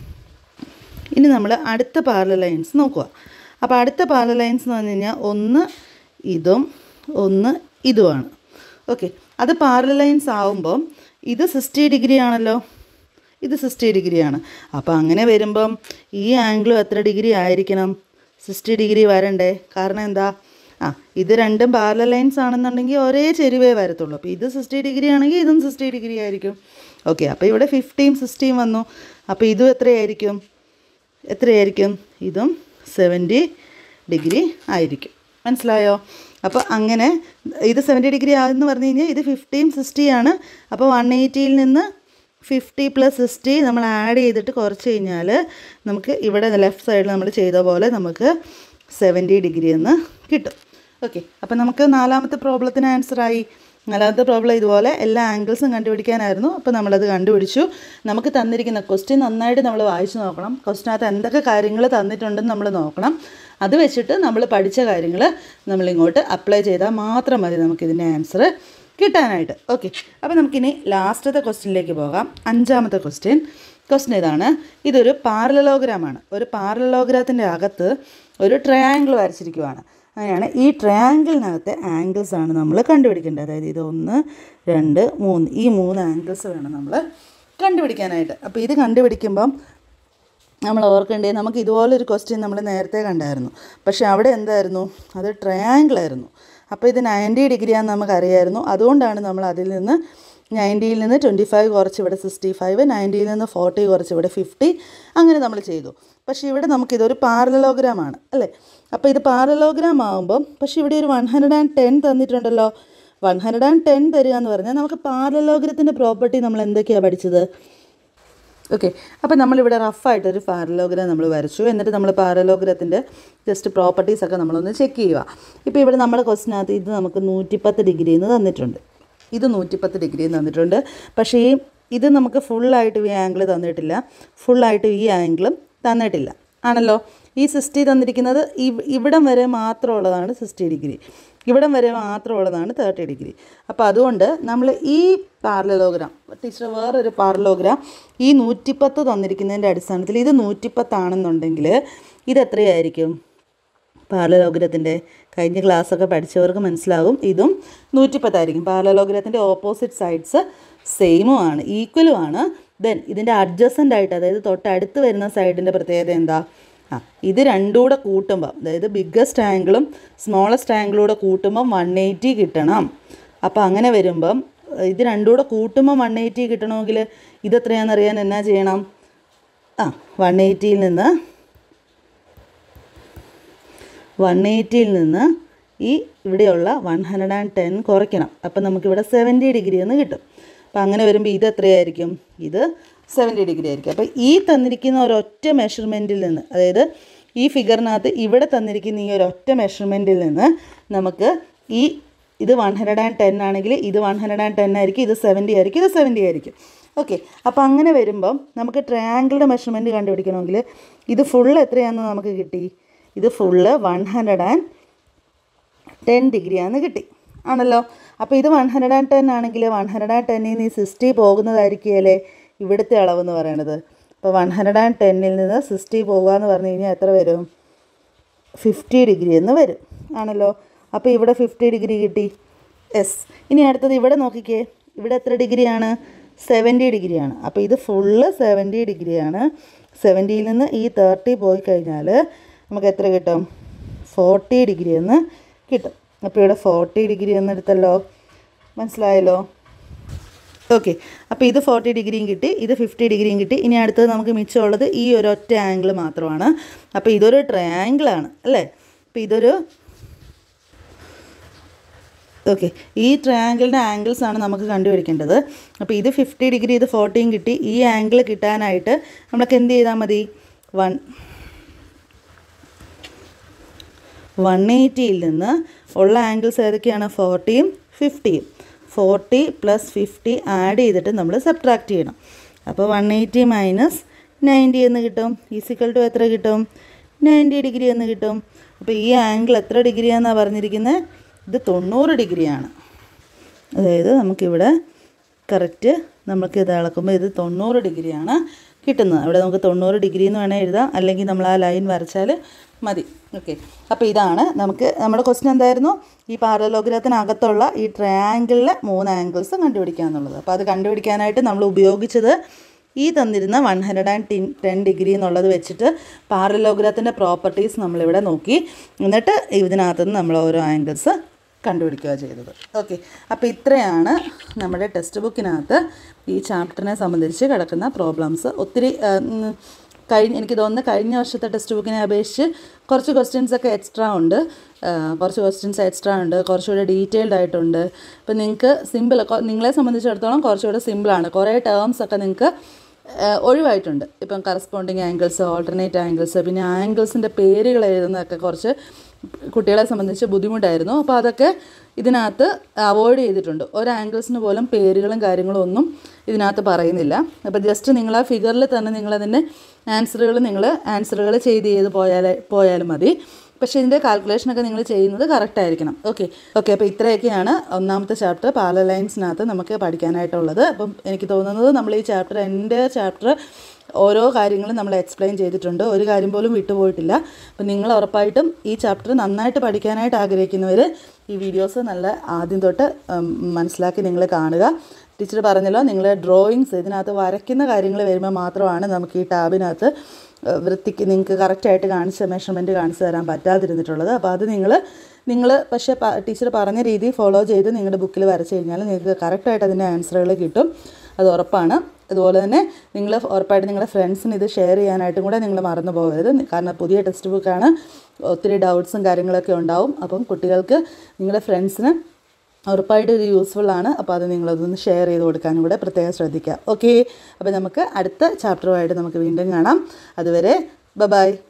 S1: ഇനി നമ്മൾ അടുത്ത പാരലൽ ലൈൻസ് നോക്കുക അപ്പോൾ അടുത്ത പാരലൽ ലൈൻസ് എന്ന് പറഞ്ഞു കഴിഞ്ഞാൽ ഒന്ന് ഇതും ഒന്ന് ഇതുമാണ് ഓക്കെ അത് പാരലൈൻസ് ആവുമ്പം ഇത് സിക്സ്റ്റി ഡിഗ്രി ആണല്ലോ ഇത് സിക്സ്റ്റി ഡിഗ്രിയാണ് അപ്പോൾ അങ്ങനെ വരുമ്പം ഈ ആംഗിളും എത്ര ഡിഗ്രി ആയിരിക്കണം സിക്സ്റ്റി ഡിഗ്രി വരണ്ടേ കാരണം എന്താ ആ ഇത് രണ്ടും പാരലൽ ലൈൻസ് ആണെന്നുണ്ടെങ്കിൽ ഒരേ ചെരുവേ വരത്തുള്ളൂ അപ്പോൾ ഇത് സിക്സ്റ്റി ഡിഗ്രി ആണെങ്കിൽ ഇതും സിക്സ്റ്റി ഡിഗ്രി ആയിരിക്കും ഓക്കെ അപ്പോൾ ഇവിടെ ഫിഫ്റ്റിയും സിക്സ്റ്റിയും വന്നു അപ്പോൾ ഇതും എത്രയായിരിക്കും എത്രയായിരിക്കും ഇതും സെവൻറ്റി ഡിഗ്രി ആയിരിക്കും മനസ്സിലായോ അപ്പോൾ അങ്ങനെ ഇത് സെവൻറ്റി ഡിഗ്രി ആകുമെന്ന് പറഞ്ഞു കഴിഞ്ഞാൽ ഇത് ഫിഫ്റ്റിയും സിക്സ്റ്റിയാണ് അപ്പോൾ വൺ എയ്റ്റിയിൽ നിന്ന് ഫിഫ്റ്റി പ്ലസ് സിക്സ്റ്റി നമ്മൾ ആഡ് ചെയ്തിട്ട് കുറച്ച് കഴിഞ്ഞാൽ നമുക്ക് ഇവിടെ ലെഫ്റ്റ് സൈഡിൽ നമ്മൾ ചെയ്ത പോലെ നമുക്ക് സെവൻറ്റി ഡിഗ്രി എന്ന് കിട്ടും ഓക്കെ അപ്പോൾ നമുക്ക് നാലാമത്തെ പ്രോബ്ലത്തിന് ആൻസറായി നാലാമത്തെ പ്രോബ്ലം ഇതുപോലെ എല്ലാ ആംഗിൾസും കണ്ടുപിടിക്കാനായിരുന്നു അപ്പോൾ നമ്മളത് കണ്ടുപിടിച്ചു നമുക്ക് തന്നിരിക്കുന്ന ക്വസ്റ്റ്യൻ നന്നായിട്ട് നമ്മൾ വായിച്ചു നോക്കണം ക്വസ്റ്റിനകത്ത് എന്തൊക്കെ കാര്യങ്ങൾ തന്നിട്ടുണ്ടെന്ന് നമ്മൾ നോക്കണം അത് വെച്ചിട്ട് നമ്മൾ പഠിച്ച കാര്യങ്ങൾ നമ്മളിങ്ങോട്ട് അപ്ലൈ ചെയ്താൽ മാത്രം മതി നമുക്കിതിൻ്റെ ആൻസർ കിട്ടാനായിട്ട് ഓക്കെ അപ്പോൾ നമുക്കിനി ലാസ്റ്റത്തെ ക്വസ്റ്റ്യനിലേക്ക് പോകാം അഞ്ചാമത്തെ ക്വസ്റ്റ്യൻ ക്വസ്റ്റ്യൻ ഇതാണ് ഇതൊരു പാരലലോഗ്രാമാണ് ഒരു പാരലലോഗ്രാത്തിൻ്റെ അകത്ത് ഒരു ട്രയാങ്കിൾ വരച്ചിരിക്കുവാണ് അങ്ങനെയാണ് ഈ ട്രയാങ്കിളിനകത്തെ ആംഗിൾസ് ആണ് നമ്മൾ കണ്ടുപിടിക്കേണ്ടത് അതായത് ഇത് ഒന്ന് രണ്ട് മൂന്ന് ഈ മൂന്ന് ആംഗിൾസ് വേണം നമ്മൾ കണ്ടുപിടിക്കാനായിട്ട് അപ്പോൾ ഇത് കണ്ടുപിടിക്കുമ്പം നമ്മൾ ഓർക്കേണ്ടത് നമുക്ക് ഇതുപോലൊരു ക്വസ്റ്റ്യൻ നമ്മൾ നേരത്തെ കണ്ടായിരുന്നു പക്ഷേ അവിടെ എന്തായിരുന്നു അത് ട്രയാങ്കിൾ ആയിരുന്നു അപ്പോൾ ഇത് നയൻറ്റി ഡിഗ്രിയാണെന്ന് നമുക്കറിയായിരുന്നു അതുകൊണ്ടാണ് നമ്മൾ അതിൽ നിന്ന് നയൻറ്റിയിൽ നിന്ന് ട്വൻറ്റി ഫൈവ് കുറച്ച് ഇവിടെ സിക്സ്റ്റി ഫൈവ് നയൻറ്റിയിൽ നിന്ന് ഫോർട്ടി കുറച്ച് ഇവിടെ ഫിഫ്റ്റി അങ്ങനെ നമ്മൾ ചെയ്തു പക്ഷേ ഇവിടെ നമുക്കിതൊരു പാരലലോഗ്രാം ആണ് അല്ലേ അപ്പോൾ ഇത് പാരലോഗ്രാം ആകുമ്പം പക്ഷേ ഇവിടെ ഒരു വൺ ഹൺഡ്രഡ് ആൻഡ് ടെൻ തന്നിട്ടുണ്ടല്ലോ വൺ ഹൺഡ്രഡ് ആൻഡ് ടെൻ തരിക എന്ന് പറഞ്ഞാൽ നമുക്ക് പാരലോഗ്രത്തിൻ്റെ പ്രോപ്പർട്ടി നമ്മൾ എന്തൊക്കെയാണ് പഠിച്ചത് ഓക്കെ അപ്പോൾ നമ്മളിവിടെ റഫായിട്ടൊരു പാരലോഗ്രാം നമ്മൾ വരച്ചു എന്നിട്ട് നമ്മൾ പാരലോഗ്രത്തിൻ്റെ ജസ്റ്റ് പ്രോപ്പർട്ടീസ് ഒക്കെ നമ്മളൊന്ന് ചെക്ക് ചെയ്യുക ഇപ്പോൾ ഇവിടെ നമ്മുടെ ക്വസ്റ്റിനകത്ത് ഇത് നമുക്ക് നൂറ്റിപ്പത്ത് ഡിഗ്രി എന്ന് തന്നിട്ടുണ്ട് ഇത് നൂറ്റിപ്പത്ത് ഡിഗ്രി എന്ന് തന്നിട്ടുണ്ട് പക്ഷേ ഈ ഇത് നമുക്ക് ഫുള്ളായിട്ട് ഈ ആംഗിൾ തന്നിട്ടില്ല ഫുള്ളായിട്ട് ഈ ആംഗിളും തന്നിട്ടില്ല ആണല്ലോ ഈ സിക്സ്റ്റി തന്നിരിക്കുന്നത് ഇവ് ഇവിടം വരെ മാത്രമുള്ളതാണ് സിക്സ്റ്റി ഡിഗ്രി ഇവിടം വരെ മാത്രമുള്ളതാണ് തേർട്ടി ഡിഗ്രി അപ്പോൾ അതുകൊണ്ട് നമ്മൾ ഈ പാരലോഗ്രാം ടീച്ചർ വേറൊരു പാരലോഗ്രാം ഈ നൂറ്റിപ്പത്ത് തന്നിരിക്കുന്നതിൻ്റെ അടിസ്ഥാനത്തിൽ ഇത് നൂറ്റിപ്പത്താണെന്നുണ്ടെങ്കിൽ ഇത് എത്രയായിരിക്കും പാരലോഗ്രത്തിൻ്റെ കഴിഞ്ഞ ക്ലാസ്സൊക്കെ പഠിച്ചവർക്ക് മനസ്സിലാകും ഇതും നൂറ്റിപ്പത്തായിരിക്കും പാരലോഗ്രത്തിൻ്റെ ഓപ്പോസിറ്റ് സൈഡ്സ് സെയിമും ആണ് ഈക്വലും ആണ് ദെൻ ഇതിൻ്റെ അഡ്ജസ്റ്റൻ്റ് ആയിട്ട് അതായത് തൊട്ടടുത്ത് വരുന്ന സൈഡിൻ്റെ പ്രത്യേകത എന്താ ആ ഇത് രണ്ടും കൂടെ കൂട്ടുമ്പം അതായത് ബിഗ്ഗസ്റ്റ് ആംഗിളും സ്മോളസ്റ്റ് ആംഗിളും കൂടെ കൂട്ടുമ്പം വൺ എയ്റ്റി കിട്ടണം അപ്പോൾ അങ്ങനെ വരുമ്പം ഇത് രണ്ടും കൂടെ കൂട്ടുമ്പോൾ വൺ എയ്റ്റി കിട്ടണമെങ്കിൽ ഇതെത്രയാണെന്നറിയാൻ എന്നാ ചെയ്യണം ആ വൺ എയ്റ്റിയിൽ നിന്ന് വൺ എയ്റ്റിയിൽ നിന്ന് ഈ ഇവിടെയുള്ള വൺ ഹൺഡ്രഡ് ആൻഡ് ടെൻ കുറയ്ക്കണം അപ്പം നമുക്കിവിടെ സെവൻറ്റി ഡിഗ്രി എന്ന് കിട്ടും അപ്പം അങ്ങനെ വരുമ്പോൾ ഇത് എത്രയായിരിക്കും ഇത് സെവൻറ്റി ഡിഗ്രി ആയിരിക്കും അപ്പോൾ ഈ തന്നിരിക്കുന്ന ഒരൊറ്റ മെഷർമെൻറ്റിൽ നിന്ന് അതായത് ഈ ഫിഗറിനകത്ത് ഇവിടെ തന്നിരിക്കുന്ന ഈ ഒരൊറ്റ മെഷർമെൻറ്റിൽ നിന്ന് നമുക്ക് ഈ ഇത് വൺ ഹൺഡ്രഡ് ആൻഡ് ടെൻ ആണെങ്കിൽ ഇത് വൺ ഹൺഡ്രഡ് ആൻഡ് ടെൻ ആയിരിക്കും ഇത് സെവൻറ്റി ആയിരിക്കും ഇത് സെവൻറ്റി ആയിരിക്കും ഓക്കെ അപ്പോൾ അങ്ങനെ വരുമ്പം നമുക്ക് ട്രയാങ്കിളുടെ മെഷർമെൻറ്റ് കണ്ടുപിടിക്കണമെങ്കിൽ ഇത് ഫുൾ എത്രയാണെന്ന് നമുക്ക് കിട്ടി ഇത് full one hundred and ten ഡിഗ്രിയാന്ന് കിട്ടി ആണല്ലോ അപ്പോൾ ഇത് വൺ ഹൺഡ്രഡ് ആൻഡ് ടെൻ ആണെങ്കിൽ വൺ ഹൺഡ്രഡ് ആൻഡ് ടെന്നിൽ നിന്ന് സിക്സ്റ്റി പോകുന്നതായിരിക്കുകയല്ലേ ഇവിടുത്തെ അളവെന്ന് പറയണത് അപ്പോൾ വൺ ഹൺഡ്രഡ് ആൻഡ് ടെന്നിൽ നിന്ന് സിക്സ്റ്റി പോകുക എന്ന് പറഞ്ഞു കഴിഞ്ഞാൽ എത്ര വരും ഫിഫ്റ്റി ഡിഗ്രി എന്ന് വരും ആണല്ലോ അപ്പോൾ ഇവിടെ ഫിഫ്റ്റി ഡിഗ്രി കിട്ടി എസ് ഇനി അടുത്തത് ഇവിടെ നോക്കിക്കേ ഇവിടെ എത്ര ഡിഗ്രിയാണ് സെവൻറ്റി ഡിഗ്രിയാണ് അപ്പോൾ ഇത് ഫുള്ള് സെവൻറ്റി ഡിഗ്രിയാണ് സെവൻറ്റിയിൽ നിന്ന് ഈ തേർട്ടി പോയി കഴിഞ്ഞാൽ നമുക്ക് എത്ര കിട്ടും ഫോർട്ടി ഡിഗ്രി എന്ന് കിട്ടും അപ്പോൾ ഇവിടെ ഫോർട്ടി ഡിഗ്രി എന്നെടുത്തല്ലോ മനസ്സിലായല്ലോ ഓക്കെ അപ്പോൾ ഇത് ഫോർട്ടി ഡിഗ്രിയും കിട്ടി ഇത് ഫിഫ്റ്റി ഡിഗ്രിയും കിട്ടി ഇനി അടുത്തത് നമുക്ക് മിച്ചമുള്ളത് ഈ ഒരു ഒറ്റ ആംഗിൾ മാത്രമാണ് അപ്പോൾ ഇതൊരു ട്രയാങ്കിളാണ് അല്ലേ അപ്പോൾ ഇതൊരു ഓക്കെ ഈ ട്രയാങ്കിളിൻ്റെ ആംഗിൾസ് ആണ് നമുക്ക് കണ്ടുപിടിക്കേണ്ടത് അപ്പോൾ ഇത് ഫിഫ്റ്റി ഡിഗ്രി ഇത് ഫോർട്ടിയും കിട്ടി ഈ ആംഗിൾ കിട്ടാനായിട്ട് നമുക്ക് എന്ത് ചെയ്താൽ മതി വൺ വൺ എയ്റ്റിയിൽ നിന്ന് ഉള്ള ആംഗിൾസ് ഏതൊക്കെയാണ് ഫോർട്ടിയും ഫിഫ്റ്റിയും ഫോർട്ടി പ്ലസ് ഫിഫ്റ്റി ആഡ് ചെയ്തിട്ട് നമ്മൾ സബ്ട്രാക്ട് ചെയ്യണം അപ്പോൾ വൺ എയ്റ്റി മൈനസ് നയൻറ്റി എന്ന് കിട്ടും ഈസിക്കൽ ടു എത്ര കിട്ടും നയൻറ്റി ഡിഗ്രി എന്ന് കിട്ടും അപ്പോൾ ഈ ആംഗിൾ എത്ര ഡിഗ്രിയാണെന്നാണ് പറഞ്ഞിരിക്കുന്നത് ഇത് തൊണ്ണൂറ് ഡിഗ്രിയാണ് അതായത് നമുക്കിവിടെ കറക്റ്റ് നമുക്ക് ഇത് അളക്കുമ്പോൾ ഇത് തൊണ്ണൂറ് ഡിഗ്രിയാണ് കിട്ടുന്നത് അവിടെ നമുക്ക് തൊണ്ണൂറ് ഡിഗ്രി എന്ന് വേണേൽ എഴുതാം അല്ലെങ്കിൽ നമ്മൾ ആ ലൈൻ വരച്ചാൽ മതി ഓക്കെ അപ്പോൾ ഇതാണ് നമുക്ക് നമ്മുടെ ക്വസ്റ്റ്യൻ എന്തായിരുന്നു ഈ പാരലോഗ്രത്തിനകത്തുള്ള ഈ ട്രയാങ്കിളിലെ മൂന്ന് ആംഗിൾസ് കണ്ടുപിടിക്കുക എന്നുള്ളത് അപ്പോൾ അത് കണ്ടുപിടിക്കാനായിട്ട് നമ്മൾ ഉപയോഗിച്ചത് ഈ തന്നിരുന്ന one hundred and ten ten degree എന്നുള്ളത് വെച്ചിട്ട് പാരലോഗ്രത്തിൻ്റെ പ്രോപ്പർട്ടീസ് നമ്മളിവിടെ നോക്കി എന്നിട്ട് ഇതിനകത്ത് നിന്ന് നമ്മൾ ഓരോ ആംഗിൾസ് കണ്ടുപിടിക്കുക ചെയ്തത് ഓക്കെ അപ്പോൾ ഇത്രയാണ് നമ്മുടെ ടെക്സ്റ്റ് ബുക്കിനകത്ത് ഈ ചാപ്റ്ററിനെ സംബന്ധിച്ച് കിടക്കുന്ന പ്രോബ്ലംസ് ഒത്തിരി ആ, ഉം, കഴിഞ്ഞ എനിക്ക് തോന്നുന്നു കഴിഞ്ഞ വർഷത്തെ ടെക്സ്റ്റ് ബുക്കിനെ അപേക്ഷിച്ച് കുറച്ച് ക്വസ്റ്റ്യൻസ് ഒക്കെ എക്സ്ട്രാ ഉണ്ട് ആ, കുറച്ച് ക്വസ്റ്റ്യൻസ് എക്സ്ട്രാ ഉണ്ട് കുറച്ചുകൂടെ ഡീറ്റെയിൽഡ് ആയിട്ടുണ്ട് അപ്പം നിങ്ങൾക്ക് സിമ്പിൾ നിങ്ങളെ സംബന്ധിച്ചിടത്തോളം കുറച്ചുകൂടെ സിമ്പിളാണ് കുറേ ടേംസ് ഒക്കെ നിങ്ങൾക്ക് ഏഹ് ഒഴിവായിട്ടുണ്ട് ഇപ്പം കറസ്പോണ്ടിങ് ആംഗിൾസ് ഓൾട്ടർനേറ്റ് ആംഗിൾസ് പിന്നെ ആംഗിൾസിൻ്റെ പേരുകൾ എഴുതുന്നതൊക്കെ കുറച്ച് കുട്ടികളെ സംബന്ധിച്ച് ബുദ്ധിമുട്ടായിരുന്നു അപ്പോൾ അതൊക്കെ ഇതിനകത്ത് അവോയ്ഡ് ചെയ്തിട്ടുണ്ട് ഒരു ആംഗിൾസിന് പോലും പേരുകളും കാര്യങ്ങളും ഒന്നും ഇതിനകത്ത് പറയുന്നില്ല അപ്പോൾ ജസ്റ്റ് നിങ്ങൾ ആ ഫിഗറിൽ തന്നെ നിങ്ങളതിൻ്റെ ആൻസറുകൾ നിങ്ങൾ ആൻസറുകൾ ചെയ്ത് ചെയ്ത് പോയാൽ പോയാലും മതി പക്ഷേ ഇതിൻ്റെ കാൽക്കുലേഷനൊക്കെ നിങ്ങൾ ചെയ്യുന്നത് കറക്റ്റ് ആയിരിക്കണം ഓക്കെ ഓക്കെ അപ്പോൾ ഇത്രയൊക്കെയാണ് ഒന്നാമത്തെ ചാപ്റ്റർ പാല ലൈൻസിനകത്ത് നമുക്ക് പഠിക്കാനായിട്ടുള്ളത് അപ്പം എനിക്ക് തോന്നുന്നത് നമ്മൾ ഈ ചാപ്റ്റർ എൻ്റെ ചാപ്റ്റർ ഓരോ കാര്യങ്ങളും നമ്മൾ എക്സ്പ്ലെയിൻ ചെയ്തിട്ടുണ്ട് ഒരു കാര്യം പോലും വിട്ടുപോയിട്ടില്ല അപ്പം നിങ്ങൾ ഉറപ്പായിട്ടും ഈ ചാപ്റ്റർ നന്നായിട്ട് പഠിക്കാനായിട്ട് ആഗ്രഹിക്കുന്നവർ ഈ വീഡിയോസ് നല്ല ആദ്യം തൊട്ട് ഉം, മനസ്സിലാക്കി നിങ്ങൾ കാണുക ടീച്ചർ പറഞ്ഞല്ലോ നിങ്ങൾ ഡ്രോയിങ്സ് ഇതിനകത്ത് വരയ്ക്കുന്ന കാര്യങ്ങൾ വരുമ്പോൾ മാത്രമാണ് നമുക്ക് ഈ ടാബിനകത്ത് ഏഹ്, വൃത്തിക്ക് നിങ്ങൾക്ക് കറക്റ്റായിട്ട് കാണിച്ച മെഷർമെൻറ്റ് കാണിച്ചു തരാൻ പറ്റാതിരുന്നിട്ടുള്ളത് അപ്പോൾ അത് നിങ്ങൾ നിങ്ങൾ പക്ഷേ ടീച്ചർ പറഞ്ഞ രീതി ഫോളോ ചെയ്ത് നിങ്ങളുടെ ബുക്കിൽ വരച്ച് കഴിഞ്ഞാൽ നിങ്ങൾക്ക് കറക്റ്റായിട്ട് അതിൻ്റെ ആൻസറുകൾ കിട്ടും അത് ഉറപ്പാണ് അതുപോലെ തന്നെ നിങ്ങൾ ഉറപ്പായിട്ട് നിങ്ങളുടെ ഫ്രണ്ട്സിന് ഇത് ഷെയർ ചെയ്യാനായിട്ടും കൂടെ നിങ്ങൾ മറന്നു പോകരുത് കാരണം പുതിയ ടെക്സ്റ്റ് ബുക്കാണ് ഒത്തിരി ഡൗട്ട്സും കാര്യങ്ങളൊക്കെ ഉണ്ടാവും അപ്പം കുട്ടികൾക്ക് നിങ്ങളുടെ ഫ്രണ്ട്സിന് ഉറപ്പായിട്ടും ഇത് യൂസ്ഫുൾ ആണ് അപ്പോൾ അത് നിങ്ങളതൊന്ന് ഷെയർ ചെയ്ത് കൊടുക്കാനും കൂടെ പ്രത്യേകം ശ്രദ്ധിക്കുക ഓക്കെ അപ്പോൾ നമുക്ക് അടുത്ത ചാപ്റ്ററുമായിട്ട് നമുക്ക് വീണ്ടും കാണാം അതുവരെ ബ ബൈ